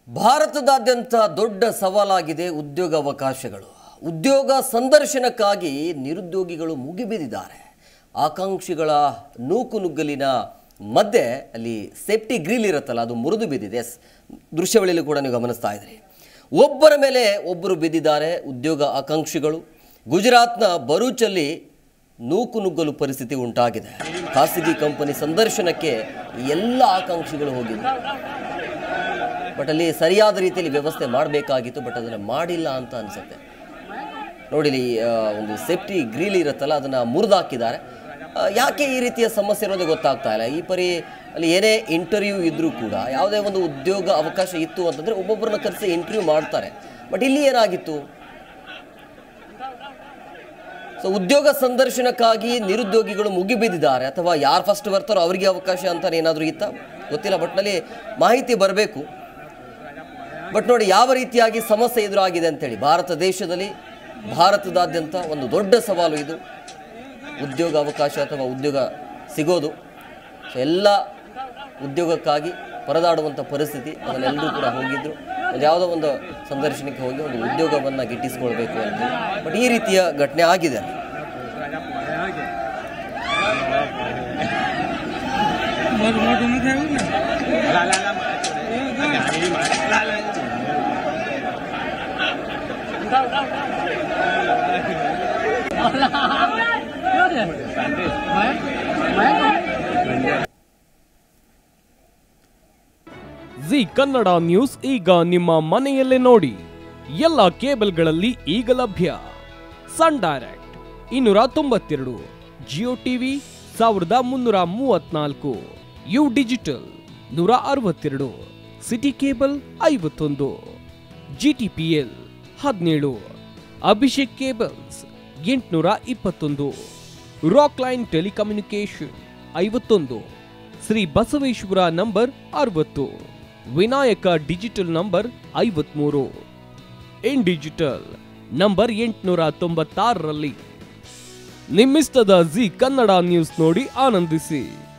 ಭಾರತದಾದ್ಯಂತ ದೊಡ್ಡ ಸವಾಲಾಗಿದೆ ಉದ್ಯೋಗ ಅವಕಾಶಗಳು ಉದ್ಯೋಗ ಸಂದರ್ಶನಕ್ಕಾಗಿ ನಿರುದ್ಯೋಗಿಗಳು ಮುಗಿಬಿದ್ದಿದ್ದಾರೆ ಆಕಾಂಕ್ಷಿಗಳ ನೂಕುನುಗ್ಗಲಿನ ಮಧ್ಯೆ ಅಲ್ಲಿ ಸೇಫ್ಟಿ ಗ್ರಿಲ್ ಇರುತ್ತಲ್ಲ ಅದು ಮುರಿದು ಬಿದ್ದಿದೆ ಎಸ್ ದೃಶ್ಯಾವಳಿಯಲ್ಲಿ ಕೂಡ ನೀವು ಗಮನಿಸ್ತಾ ಇದ್ರಿ ಒಬ್ಬರ ಮೇಲೆ ಒಬ್ಬರು ಬಿದ್ದಿದ್ದಾರೆ ಉದ್ಯೋಗ ಆಕಾಂಕ್ಷಿಗಳು ಗುಜರಾತ್ನ ಭರೂಚಲ್ಲಿ ನೂಕುನುಗ್ಗಲು ಪರಿಸ್ಥಿತಿ ಉಂಟಾಗಿದೆ ಖಾಸಗಿ ಕಂಪನಿ ಸಂದರ್ಶನಕ್ಕೆ ಎಲ್ಲ ಆಕಾಂಕ್ಷಿಗಳು ಹೋಗಿದ್ರು ಬಟ್ ಅಲ್ಲಿ ಸರಿಯಾದ ರೀತಿಯಲ್ಲಿ ವ್ಯವಸ್ಥೆ ಮಾಡಬೇಕಾಗಿತ್ತು ಬಟ್ ಅದನ್ನು ಮಾಡಿಲ್ಲ ಅಂತ ಅನಿಸುತ್ತೆ ನೋಡಿ ಇಲ್ಲಿ ಆ, ಒಂದು ಸೇಫ್ಟಿ ಗ್ರಿಲ್ ಇರುತ್ತಲ್ಲ ಅದನ್ನು ಮುರಿದಾಕಿದ್ದಾರೆ ಆ, ಯಾಕೆ ಈ ರೀತಿಯ ಸಮಸ್ಯೆ ಇರೋದು ಗೊತ್ತಾಗ್ತಾ ಇಲ್ಲ ಈ ಪರಿ ಅಲ್ಲಿ ಏನೇ ಇಂಟರ್ವ್ಯೂ ಇದ್ರೂ ಕೂಡ ಯಾವುದೇ ಒಂದು ಉದ್ಯೋಗ ಅವಕಾಶ ಇತ್ತು ಅಂತಂದರೆ ಒಬ್ಬೊಬ್ಬರನ್ನ ಕರೆಸಿ ಇಂಟರ್ವ್ಯೂ ಮಾಡ್ತಾರೆ ಬಟ್ ಇಲ್ಲಿ ಏನಾಗಿತ್ತು ಸೊ ಉದ್ಯೋಗ ಸಂದರ್ಶನಕ್ಕಾಗಿ ನಿರುದ್ಯೋಗಿಗಳು ಮುಗಿಬಿದ್ದಿದ್ದಾರೆ ಅಥವಾ ಯಾರು ಫಸ್ಟ್ ಬರ್ತಾರೋ ಅವರಿಗೆ ಅವಕಾಶ ಅಂತ ಏನಾದರೂ ಇತ್ತ ಗೊತ್ತಿಲ್ಲ ಬಟ್ನಲ್ಲಿ ಮಾಹಿತಿ ಬರಬೇಕು ಬಟ್ ನೋಡಿ ಯಾವ ರೀತಿಯಾಗಿ ಸಮಸ್ಯೆ ಎದುರಾಗಿದೆ ಅಂತೇಳಿ ಭಾರತ ದೇಶದಲ್ಲಿ ಭಾರತದಾದ್ಯಂತ ಒಂದು ದೊಡ್ಡ ಸವಾಲು ಇದು ಉದ್ಯೋಗ ಅವಕಾಶ ಅಥವಾ ಉದ್ಯೋಗ ಸಿಗೋದು ಸೊ ಎಲ್ಲ ಉದ್ಯೋಗಕ್ಕಾಗಿ ಪರದಾಡುವಂಥ ಪರಿಸ್ಥಿತಿ ಅದನ್ನೆಲ್ಲರೂ ಕೂಡ ಹೋಗಿದ್ರು ಒಂದು ಯಾವುದೋ ಒಂದು ಸಂದರ್ಶನಕ್ಕೆ ಹೋಗಿ ಒಂದು ಉದ್ಯೋಗವನ್ನು ಗಿಟ್ಟಿಸ್ಕೊಳ್ಬೇಕು ಅಂತ ಬಟ್ ಈ ರೀತಿಯ ಘಟನೆ ಆಗಿದೆ ಅಲ್ಲಿ. ಜಿ ಕನ್ನಡ ನ್ಯೂಸ್ ಈಗ ನಿಮ್ಮ ಮನೆಯಲ್ಲೇ ನೋಡಿ ಎಲ್ಲ ಕೇಬಲ್ಗಳಲ್ಲಿ ಈಗ ಲಭ್ಯ ಸನ್ ಡೈರೆಕ್ಟ್ ಇನ್ನೂರ ತೊಂಬತ್ತೆರಡು ಜಿಯೋ ಟಿವಿ ಸಾವಿರದ ಮುನ್ನೂರ ಮೂವತ್ನಾಲ್ಕು ಯು ಡಿಜಿಟಲ್ ನೂರ ಅರವತ್ತೆರಡು ಸಿಟಿ ಕೇಬಲ್ ಐವತ್ತೊಂದು ಜಿಟಿಪಿಎಲ್ ಹದಿನೇಳು ಅಭಿಷೇಕ್ ಕೇಬಲ್ಸ್ ಎಂಟುನೂರ ಇಪ್ಪತ್ತೊಂದು ರಾಕ್ ಲೈನ್ ಟೆಲಿಕಮ್ಯುನಿಕೇಶನ್ ಐವತ್ತೊಂದು ಶ್ರೀ ಬಸವೇಶ್ವರ ನಂಬರ್ ಅರವತ್ತು ವಿನಾಯಕ ಡಿಜಿಟಲ್ ನಂಬರ್ ಐವತ್ಮೂರು ಇನ್ ಡಿಜಿಟಲ್ ನಂಬರ್ ಎಂಟುನೂರ ತೊಂಬತ್ತಾರರಲ್ಲಿ ನಿಮ್ಮಿಸ್ತದ ಜಿ ಕನ್ನಡ ನ್ಯೂಸ್ ನೋಡಿ ಆನಂದಿಸಿ